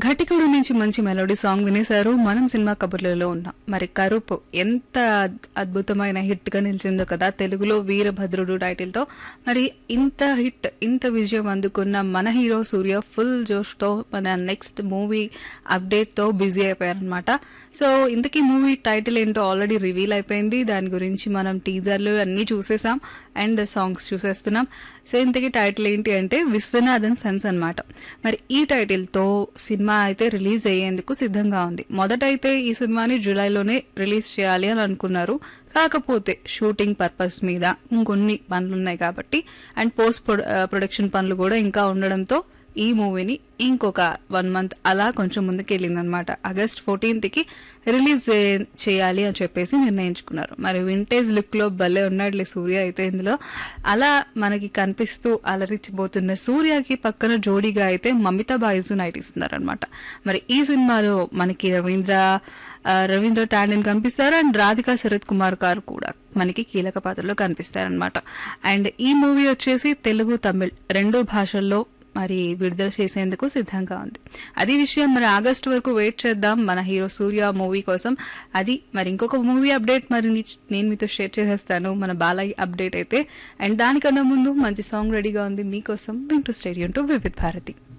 ఘటికుడు నుంచి మంచి melody song వినేశారు మనం సినిమా కబుర్లలో ఉన్నాం మరి కరుపు ఎంత అద్- అద్భుతమైన హిట్ గా నిలిచిందో కదా తెలుగులో వీరభద్రుడు టైటిల్ తో మరి ఇంత హిట్ ఇంత విజయం అందుకున్న మన హీరో సూర్య ఫుల్ జోష్ తో మన నెక్స్ట్ మూవీ అప్డేట్ తో బిజీ అయిపోయారనమాట సో ఇంతకీ మూవీ టైటిల్ ఏంటో ఆల్రెడీ రివీల్ అయిపోయింది దాని గురించి మనం టీజర్లు అన్నీ చూసేసాం అండ్ సాంగ్స్ చూసేస్తున్నాం సో ఇంతకీ టైటిల్ ఏంటి అంటే విశ్వనాథన్ సన్స్ అన్నమాట మరి ఈ టైటిల్ తో సినిమా అయితే రిలీజ్ అయ్యేందుకు సిద్ధంగా ఉంది మొదట అయితే ఈ సినిమాని జూలైలోనే రిలీజ్ చేయాలి అని అనుకున్నారు కాకపోతే షూటింగ్ పర్పస్ మీద ఇంకొన్ని పనులు ఉన్నాయి కాబట్టి అండ్ పోస్ట్ ప్రొడక్షన్ పనులు కూడా ఇంకా ఉండడంతో ఈ మూవీని ఇంకొక వన్ మంత్ అలా కొంచెం ముందుకు వెళ్ళిందనమాట ఆగస్ట్ ఫోర్టీన్త్ కి రిలీజ్ చే- చేయాలి అని చెప్పేసి నిర్ణయించుకున్నారు మరి వింటేజ్ లుక్ లో భలే ఉన్నాడులే సూర్య అయితే ఇందులో అలా మనకి కనిపిస్తూ అలరించిపోతున్న సూర్యకి పక్కన జోడీగా అయితే మమితా బాయిజు నటిస్తున్నారు అనమాట మరి ఈ సినిమాలో మనకి రవీంద్ర ఆ, రవీంద్ర టాండన్ కనిపిస్తారు అండ్ రాధికా శరత్ కుమార్ గారు కూడా మనకి కీలక పాత్రలో కనిపిస్తారనమాట అండ్ ఈ మూవీ వచ్చేసి తెలుగు తమిళ్ రెండు భాషల్లో మరి విడుదల చేసేందుకు సిద్ధంగా ఉంది అది విషయం మరి ఆగస్ట్ వరకు వెయిట్ చేద్దాం మన హీరో సూర్య మూవీ కోసం అది మరి ఇంకొక మూవీ అప్డేట్ మరి నీ- నేను మీతో షేర్ చేసేస్తాను మన బాలయ్య అప్డేట్ అయితే అండ్ దానికన్నా ముందు మంచి సాంగ్ రెడీగా ఉంది మీకోసం వింటూ స్టేడియం టు వివిధ్ భారతి